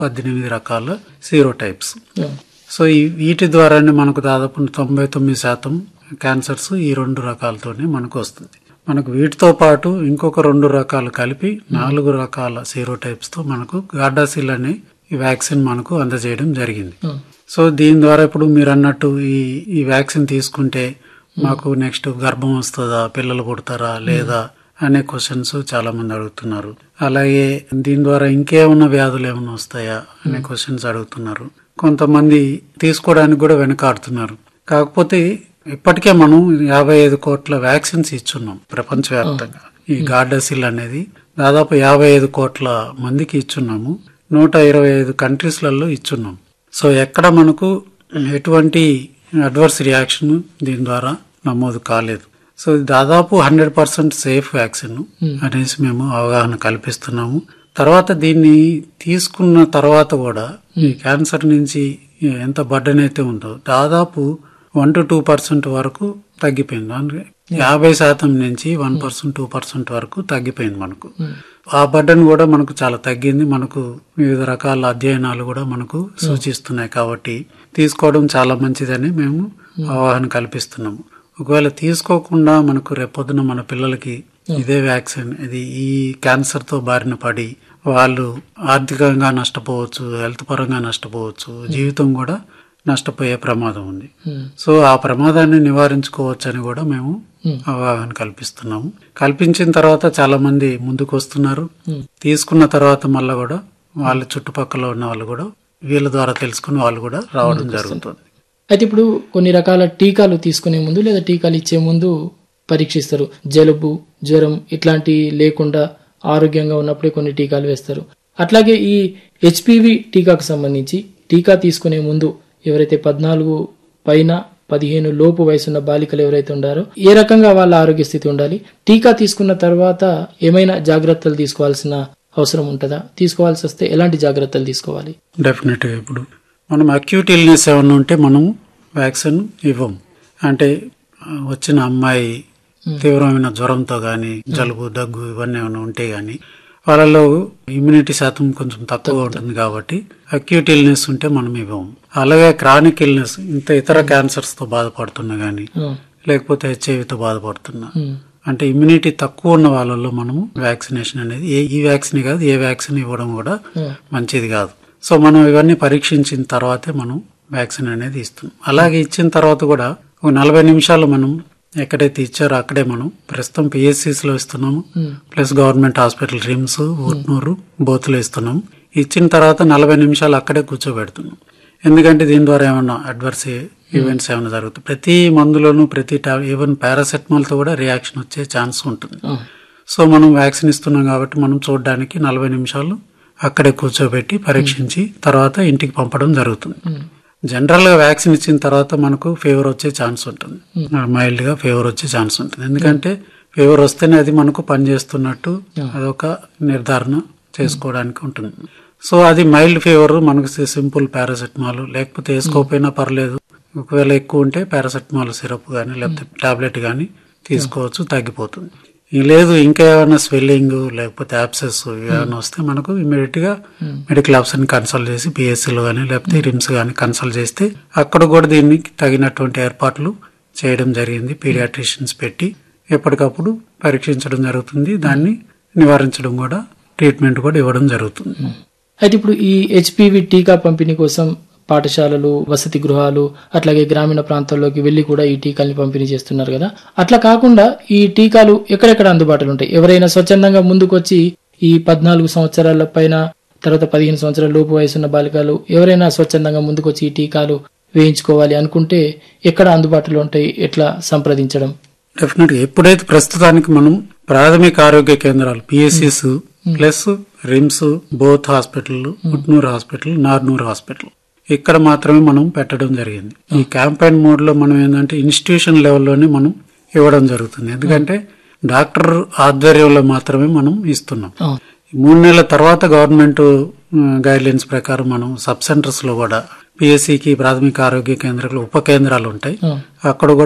పద్దెనిమిది రకాల sero types ఆ, సో ఈ వీటి ద్వారానే మనకు దాదాపు తొంభై తొమ్మిది శాతం క్యాన్సర్స్ ఈ రెండు రకాలతోనే మనకు వస్తుంది మనకు వీటితో పాటు ఇంకొక రెండు రకాలు కలిపి నాలుగు రకాల సీరో టైప్స్ తో మనకు గార్డాసిల్ అనే ఈ వ్యాక్సిన్ మనకు అందజేయడం జరిగింది ఆ, సో దీని ద్వారా ఇప్పుడు మీరు అన్నట్టు ఈ ఈ వ్యాక్సిన్ తీసుకుంటే మాకు నెక్స్ట్ గర్భం వస్తుందా పిల్లలు పుడతారా లేదా అనే క్వశ్చన్స్ చాలా మంది అడుగుతున్నారు అలాగే దీని ద్వారా ఇంకేమన్నా వ్యాధులు ఏమైనా వస్తాయా అనే క్వశ్చన్స్ అడుగుతున్నారు కొంతమంది తీసుకోవడానికి కూడా వెనకాడుతున్నారు కాకపోతే ఇప్పటికే మనం యాభై ఐదు కోట్ల వ్యాక్సిన్స్ ఇచ్చున్నాం ప్రపంచవ్యాప్తంగా ఈ గార్డసిల్ అనేది దాదాపు యాభై ఐదు కోట్ల మందికి ఇచ్చున్నాము నూట ఇరవై ఐదు కంట్రీస్లలో ఇచ్చున్నాం సో ఎక్కడ మనకు ఎటువంటి అడ్వర్స్ రియాక్షన్ దీని ద్వారా నమోదు కాలేదు సో ఇది దాదాపు హండ్రెడ్ పర్సెంట్ సేఫ్ వ్యాక్సిన్ అనేసి మేము అవగాహన కల్పిస్తున్నాము తర్వాత దీన్ని తీసుకున్న తర్వాత కూడా ఈ క్యాన్సర్ నుంచి ఎంత బర్డెన్ అయితే ఉందో దాదాపు వన్ టు టూ పర్సెంట్ వరకు తగ్గిపోయింది అంటే యాభై శాతం నుంచి వన్ పర్సెంట్ టూ పర్సెంట్ వరకు తగ్గిపోయింది మనకు ఆ బర్డెన్ కూడా మనకు చాలా తగ్గింది మనకు వివిధ రకాల అధ్యయనాలు కూడా మనకు సూచిస్తున్నాయి కాబట్టి తీసుకోవడం చాలా మంచిదని మేము అవగాహన కల్పిస్తున్నాము ఒకవేళ తీసుకోకుండా మనకు రేపొద్దున మన పిల్లలకి ఇదే వ్యాక్సిన్ ఇది ఈ క్యాన్సర్ తో బారిన పడి వాళ్ళు ఆర్థికంగా నష్టపోవచ్చు హెల్త్ పరంగా నష్టపోవచ్చు జీవితం కూడా నష్టపోయే ప్రమాదం ఉంది ఉమ్, సో ఆ ప్రమాదాన్ని నివారించుకోవచ్చు అని కూడా మేము అవగాహన కల్పిస్తున్నాము కల్పించిన తర్వాత చాలా మంది ముందుకు వస్తున్నారు తీసుకున్న తర్వాత మళ్ళా కూడా వాళ్ళ చుట్టుపక్కల ఉన్న వాళ్ళు కూడా వీళ్ళ ద్వారా తెలుసుకుని వాళ్ళు కూడా రావడం జరుగుతుంది అయితే ఇప్పుడు కొన్ని రకాల టీకాలు తీసుకునే ముందు లేదా టీకాలు ఇచ్చే ముందు పరీక్షిస్తారు జలుబు జ్వరం ఇట్లాంటి లేకుండా ఆరోగ్యంగా ఉన్నప్పుడే కొన్ని టీకాలు వేస్తారు అట్లాగే ఈ హెచ్పివి టీకాకు సంబంధించి టీకా తీసుకునే ముందు ఎవరైతే పద్నాలుగు పైన పదిహేను లోపు వయసున్న బాలికలు ఎవరైతే ఉండారో ఏ రకంగా వాళ్ళ ఆరోగ్య స్థితి ఉండాలి టీకా తీసుకున్న తర్వాత ఏమైనా జాగ్రత్తలు తీసుకోవాల్సిన అవసరం ఉంటుందా తీసుకోవాల్సి వస్తే ఎలాంటి జాగ్రత్తలు తీసుకోవాలి డెఫినెట్ గా ఇప్పుడు మనం అక్యూట్ ఇల్నెస్ ఏమన్నా ఉంటే మనం వ్యాక్సిన్ ఇవ్వం అంటే ఆ, వచ్చిన అమ్మాయి తీవ్రమైన జ్వరంతో గాని జలుబు దగ్గు ఇవన్నీ ఏమైనా ఉంటే గాని వాళ్ళలో ఇమ్యూనిటీ శాతం కొంచెం తక్కువ ఉంటుంది కాబట్టి అక్యూట్ ఇల్నెస్ ఉంటే మనం ఇవ్వం అలాగే క్రానిక్ ఇల్నెస్ ఇంత ఇతర క్యాన్సర్స్ తో బాధపడుతున్నా గానీ ఆ, లేకపోతే హెచ్ఐవితో బాధపడుతున్నా ఉమ్, అంటే ఇమ్యూనిటీ తక్కువ ఉన్న వాళ్ళలో మనము వ్యాక్సినేషన్ అనేది ఏ ఈ వ్యాక్సిన్ కాదు ఏ వ్యాక్సిన్ ఇవ్వడం కూడా ఆ, మంచిది కాదు సో మనం ఇవన్నీ పరీక్షించిన తర్వాతే మనం వ్యాక్సిన్ అనేది ఇస్తాం అలాగే ఇచ్చిన తర్వాత కూడా ఒక నలభై నిమిషాలు మనం ఎక్కడైతే ఇచ్చారో అక్కడే మనం ప్రస్తుతం పిఎస్సిస్ లో ఇస్తున్నాము ఉమ్, plus government hospital RIMS Utnoor బోతులు ఇస్తున్నాం ఇచ్చిన తర్వాత నలభై నిమిషాలు అక్కడే కూర్చోబెడుతున్నాం ఎందుకంటే దీని ద్వారా ఏమన్నా అడ్వర్స్ ఈవెంట్స్ ఏమైనా జరుగుతాయి ప్రతి మందులోనూ ప్రతి టాబ్ ఈవెన్ పారాసెటమాల్ తో కూడా రియాక్షన్ వచ్చే ఛాన్స్ ఉంటుంది ఆ, సో మనం వ్యాక్సిన్ ఇస్తున్నాం కాబట్టి మనం చూడడానికి నలభై నిమిషాలు అక్కడే కూర్చోబెట్టి పరీక్షించి తర్వాత ఇంటికి పంపడం జరుగుతుంది ఉమ్, జనరల్ గా వ్యాక్సిన్ ఇచ్చిన తర్వాత మనకు ఫీవర్ వచ్చే ఛాన్స్ ఉంటుంది మైల్డ్ గా ఫీవర్ వచ్చే ఛాన్స్ ఉంటుంది ఎందుకంటే ఫీవర్ వస్తేనే అది మనకు పనిచేస్తున్నట్టు అదొక నిర్ధారణ చేసుకోవడానికి ఉంటుంది సో అది మైల్డ్ ఫీవర్ మనకు సింపుల్ పారాసెటమాల్ లేకపోతే వేసుకోకపోయినా పర్లేదు ఒకవేళ ఎక్కువ ఉంటే పారాసెటమాల్ సిరప్ కానీ లేకపోతే టాబ్లెట్ కానీ తీసుకోవచ్చు తగ్గిపోతుంది ఇక లేదు ఇంకా ఏమైనా స్వెల్లింగ్ లేకపోతే యాప్సెస్ ఏమైనా వస్తే మనకు ఇమీడియట్ గా మెడికల్ ఆఫీసర్ ని కన్సల్ట్ చేసి పిఎస్సీలో కానీ లేకపోతే రిమ్స్ కానీ కన్సల్ట్ చేస్తే అక్కడ కూడా దీనికి తగినటువంటి ఏర్పాట్లు చేయడం జరిగింది పీడియాట్రిషియన్స్ పెట్టి ఎప్పటికప్పుడు పరీక్షించడం జరుగుతుంది దాన్ని నివారించడం కూడా ట్రీట్మెంట్ కూడా ఇవ్వడం జరుగుతుంది అయితే ఇప్పుడు ఈ హెచ్పివి టీకా పంపిణీ కోసం పాఠశాలలు వసతి గృహాలు అట్లాగే గ్రామీణ ప్రాంతాల్లోకి వెళ్లి కూడా ఈ టీకాల్ని పంపిణీ చేస్తున్నారు కదా అట్లా కాకుండా ఈ టీకాలు ఎక్కడెక్కడ అందుబాటులో ఉంటాయి ఎవరైనా స్వచ్ఛందంగా ముందుకొచ్చి ఈ పద్నాలుగు సంవత్సరాల పైన తర్వాత పదిహేను సంవత్సరాల లోపు వయసున్న బాలికలు ఎవరైనా స్వచ్ఛందంగా ముందుకొచ్చి ఈ టీకాలు వేయించుకోవాలి అనుకుంటే ఎక్కడ అందుబాటులో ఉంటాయి ఎట్లా సంప్రదించడం డెఫినెట్ గా ఎప్పుడైతే ప్రస్తుతానికి మనం ప్రాథమిక ఆరోగ్య కేంద్రాలు పిఎస్సిస్ plus RIMS both hospital Utnoor hospital Narnoor hospital ఇక్కడ మాత్రమే మనం పెట్టడం జరిగింది ఈ క్యాంపెయిన్ మోడ్ లో మనం ఏంటంటే ఇన్స్టిట్యూషన్ లెవెల్లోనే మనం ఇవ్వడం జరుగుతుంది ఎందుకంటే డాక్టర్ ఆధ్వర్యంలో మాత్రమే మనం ఇస్తున్నాం ఆ, ఈ మూడు నెలల తర్వాత గవర్నమెంట్ గైడ్ లైన్స్ ప్రకారం మనం సబ్ సెంటర్స్ లో కూడా పిఎస్సికి ప్రాథమిక ఆరోగ్య కేంద్రాలు ఉప కేంద్రాలు ఉంటాయి ఆ, అక్కడ కూడా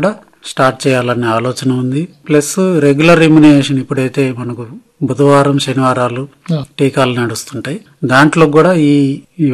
స్టార్ట్ చేయాలనే ఆలోచన ఉంది ప్లస్ రెగ్యులర్ ఇమ్యునేషన్ ఇప్పుడైతే మనకు బుధవారం శనివారాలు ఆ. టీకాలు నడుస్తుంటాయి దాంట్లో కూడా ఈ ఈ